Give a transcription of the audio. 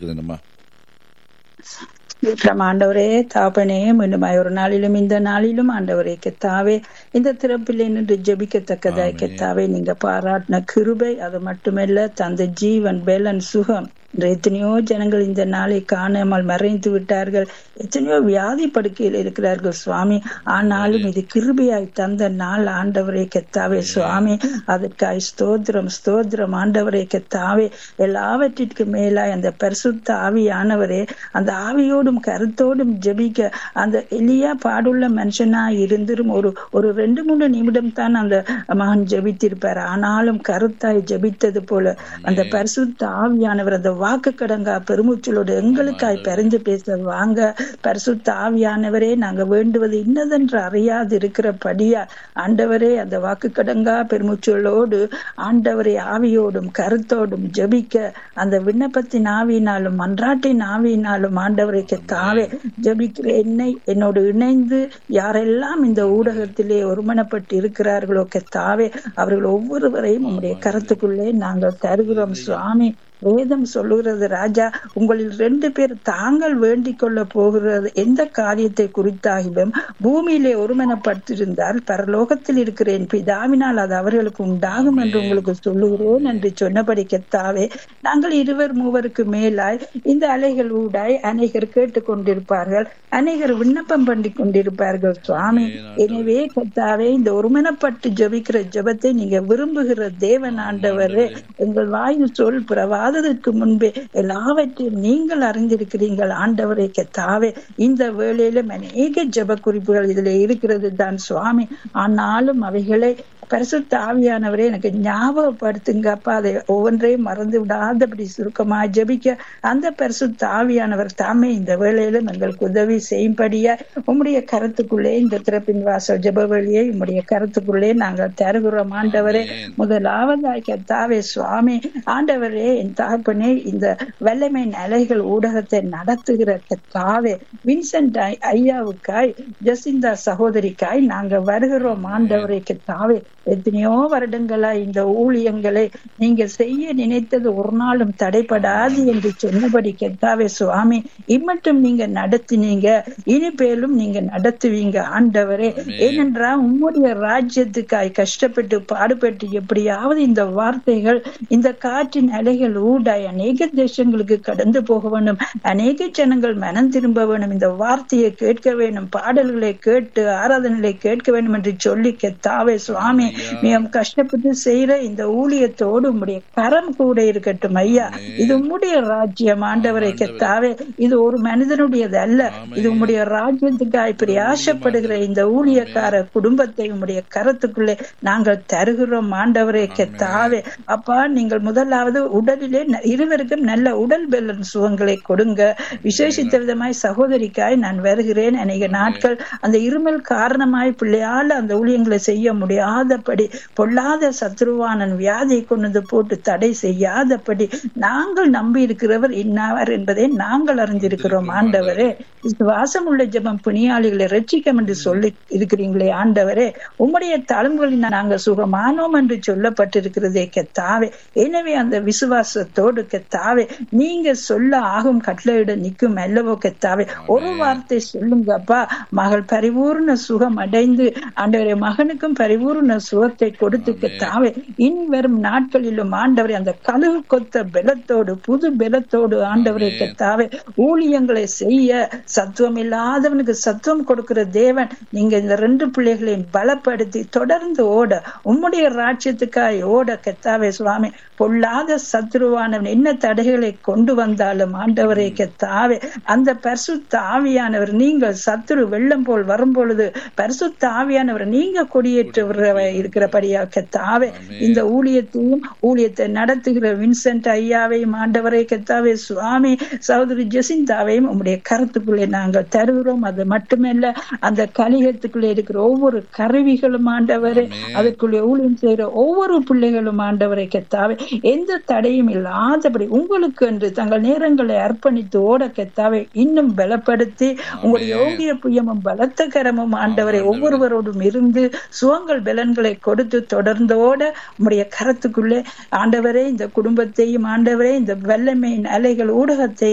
இருக்குதுங்கம்மா விக்ரம் ஆண்டவரே தாப்பனே மீண்டுமாய் ஒரு நாளிலும் இந்த நாளிலும் ஆண்டவரே கெத்தாவே இந்த திறப்பில் நின்று ஜெபிக்கத்தக்கதாய் ஆமென். கெத்தாவே நீங்க பாராட்டின கிருபை அது மட்டுமல்ல தந்த ஜீவன் பேலன் சுகம் இன்று எத்தனையோ ஜனங்கள் இந்த நாளை காணாமல் மறைந்து விட்டார்கள் எத்தனையோ வியாதி படுக்கையில் இருக்கிறார்கள் சுவாமி ஆனாலும் இது கிருபையாய் தந்த நாள் ஆண்டவரே கெத்தாவே சுவாமி அதற்காய் ஸ்தோத்திரம் ஸ்தோத்திரம் ஆண்டவரே கெத்தாவே எல்லாவற்றிற்கு மேலாய் அந்த பரிசுத்த ஆவியானவரே அந்த ஆவியோடும் கருத்தோடும் ஜெபிக்க அந்த எளியா பாடுள்ள மனுஷனா இருந்திரும் ஒரு ஒரு ரெண்டு மூணு நிமிடம் தான் அந்த மகன் ஜெபித்திருப்பார் ஆனாலும் கருத்தாய் ஜெபித்தது போல அந்த பரிசுத்த ஆவியானவர் அந்த வாக்கு கடங்கா பெருமூச்சலோடு எங்களுக்காய் பரிந்து பேச வாங்க பரிசுத்த ஆவியானவரே நாங்க வேண்டுவது இன்னதென்று அறியாது இருக்கிறபடியா ஆண்டவரே அந்த வாக்கு கடங்கா பெருமூச்சலோடு ஆண்டவரே ஆவியோடும் கருத்தோடும் ஜெபிக்க அந்த விண்ணப்பத்தின் ஆவியினாலும் மன்றாட்டின் ஆவியினாலும் ஆண்டவரைக்கு தாவே ஜெபிக்கிற என்னை என்னோடு இணைந்து யாரெல்லாம் இந்த ஊடகத்திலே ஒருமனப்பட்டு இருக்கிறார்களோ தாவே அவர்கள் ஒவ்வொருவரையும் உம்முடைய கருத்துக்குள்ளே நாங்கள் தருகிறோம் சுவாமி வேதம் சொல்லுகிறது ராஜா உங்களில் ரெண்டு பேர் தாங்கள் வேண்டிக் கொள்ள போகிறது எந்த காரியத்தை குறித்தாகிலும் பூமியிலே ஒருமனப்பட்டிருந்தால் பரலோகத்தில் இருக்கிற என் பிதாவினால் அது அவர்களுக்கு உண்டாகும் என்று உங்களுக்கு சொல்லுகிறேன் என்று சொன்னபடி கெத்தாவே நாங்கள் இருவர் மூவருக்கு மேலாய் இந்த அலைகள் ஊடாய் அநேகர் கேட்டுக்கொண்டிருப்பார்கள் அநேகர் விண்ணப்பம் பண்ணி கொண்டிருப்பார்கள் சுவாமி எனவே கத்தாவே இந்த ஒருமனப்பட்டு ஜபிக்கிற ஜபத்தை நீங்க விரும்புகிற தேவன் ஆண்டவரே எங்கள் வாயில் சொல் பிறவாததற்கு முன்பே எல்லாவற்றையும் நீங்கள் அறிந்திருக்கிறீர்கள் ஆண்டவரை கத்தாவே இந்த வேளையிலும் அநேக ஜப குறிப்புகள் இதுல இருக்கிறது தான் சுவாமி ஆனாலும் அவைகளை பரிசுத்த ஆவியானவரே எனக்கு ஞாபகப்படுத்துங்கப்பா அதை ஒவ்வொன்றையும் மறந்து விடாதபடி சுருக்கமா ஜெபிக்க அந்த பரிசுத்த ஆவியானவர் தாமே இந்த வேளையிலும் எங்களுக்கு உதவி செய்யும்படியா உம்முடைய கருத்துக்குள்ளே இந்த திறப்பின் வாசல் ஜெப வழியை உம்முடைய கருத்துக்குள்ளே நாங்கள் தருகிறோம் ஆண்டவரே முதலாவதாய் கத்தாவே சுவாமி ஆண்டவரே என் தகப்பனே இந்த வல்லமை அலைகள் ஊடகத்தை நடத்துகிற கத்தாவே வின்சென்ட் ஐ- ஐயாவுக்காய் ஜசிந்தா சகோதரிக்காய் நாங்க வருகிறோம் ஆண்டவரை கத்தாவே எத்தனையோ வருடங்களா இந்த ஊழியங்களை நீங்க செய்ய நினைத்தது ஒரு நாளும் தடைபடாது என்று சொன்னபடி கெத்தாவே சுவாமி இம்மட்டும் நீங்க நடத்தினீங்க இனிப்பேலும் நீங்க நடத்துவீங்க ஆண்டவரே ஏனென்றால் உம்முடைய ராஜ்யத்துக்காய் கஷ்டப்பட்டு பாடுபட்டு எப்படியாவது இந்த வார்த்தைகள் இந்த காற்றின் அலைகள் ஊடாய் அநேக தேசங்களுக்கு கடந்து போக வேண்டும் அநேக ஜனங்கள் மனம் திரும்ப வேண்டும் இந்த வார்த்தையை கேட்க வேண்டும் பாடல்களை கேட்டு ஆராதனைகளை கேட்க வேண்டும் என்று சொல்லி கெத்தாவே சுவாமி மிகவும் கஷ்டப்பட்டு செய்யற இந்த ஊழியத்தோடு உம்முடைய கரம் கூட இருக்கட்டும் ஐயா இது உம்முடைய ராஜ்யம் ஆண்டவரை கெத்தாவே இது ஒரு மனிதனுடையது அல்ல இது உம்முடைய ராஜ்யத்துக்காய் பிரியாசப்படுகிற இந்த ஊழியக்கார குடும்பத்தை உம்முடைய கரத்துக்குள்ளே நாங்கள் தருகிறோம் ஆண்டவரை கெத்தாவே அப்பா நீங்கள் முதலாவது உடலிலே ந- இருவருக்கும் நல்ல உடல் பெலன் சுகங்களை கொடுங்க விசேஷித்த விதமாய் சகோதரிக்காய் நான் வருகிறேன் அநேக நாட்கள் அந்த இருமல் காரணமாய் பிள்ளையால அந்த ஊழியங்களை செய்ய முடியாதபடி பொல்லாத சத்ருவானன் வியாதியை கொண்டு வந்து போட்டு தடை செய்யாதபடி நாங்கள் நம்பி இருக்கிறவர் இன்னாவர் என்பதை நாங்கள் அறிந்திருக்கிறோம் ஆண்டவரே விசுவாசம் உள்ள ஜெபம் புனியாளிகளை ரட்சிக்கம் என்று சொல்லி இருக்கிறீங்களே ஆண்டவரே உம்முடைய தழும்புகளில் நாங்கள் சுகமானோம் என்று சொல்லப்பட்டிருக்கிறதே கெத்தாவே எனவே அந்த விசுவாசத்தோடு கெத்தாவே நீங்க சொல்ல ஆகும் கட்டளையிட நிற்கும் அல்லவோ கெத்தாவே ஒரு வார்த்தை சொல்லுங்கப்பா மகள் பரிபூர்ண சுகம் அடைந்து ஆண்டவரே மகனுக்கும் பரிபூர்ண சுகத்தை கொடுத்து கெத்தாவே இனி வரும் நாட்களிலும் ஆண்டவரே அந்த கழுகு கொத்த பலத்தோடு புது பலத்தோடு ஆண்டவரை கெத்தாவே ஊழியங்களை செய்ய சத்துவம் இல்லாதவனுக்கு சத்துவம் கொடுக்கிற தேவன் நீங்க இந்த ரெண்டு பிள்ளைகளையும் பலப்படுத்தி தொடர்ந்து ஓட உம்முடைய ராஜ்யத்துக்காய் ஓட கெத்தாவே சுவாமி பொல்லாத சத்ருவானவன் என்ன தடைகளை கொண்டு வந்தாலும் ஆண்டவரை கெத்தாவே அந்த பரிசுத்த ஆவியானவர் நீங்கள் சத்துரு வெள்ளம் போல் வரும் பொழுது பரிசுத்த ஆவியானவர் நீங்க கொடியேற்ற இருக்கிறபடியா கெத்தாவே இந்த ஊழியத்தையும் ஊழியத்தை நடத்துகிற வின்சென்ட் ஐயாவையும் ஆண்டவரை கெத்தாவே சுவாமி சகோதரி ஜெசிந்தாவையும் உம்முடைய கருத்துக்குள்ளே நாங்கள் தருகிறோம் அது மட்டுமல்ல அந்த கலிகத்துக்குள்ளே இருக்கிற ஒவ்வொரு கருவிகளும் ஆண்டவரே அதுக்குள்ளே ஊழியம் செய்கிற ஒவ்வொரு பிள்ளைகளும் ஆண்டவரை கெத்தாவே எந்த தடையும் இல்லாதபடி உங்களுக்கு என்று தங்கள் நேரங்களை அர்ப்பணித்து ஓட கெத்தாவே இன்னும் பலப்படுத்தி உங்களுடைய ஓங்கிய புயமும் பலத்த கரமும் ஆண்டவரை ஒவ்வொருவரோடும் இருந்து சுகங்கள் பலன்களை கொடுத்து தொடர்ந்தோட உம்முடைய கரத்துக்குள்ளே ஆண்டவரே இந்த குடும்பத்தையும் ஆண்டவரே இந்த வல்லமையின் அலைகள் ஊடகத்தை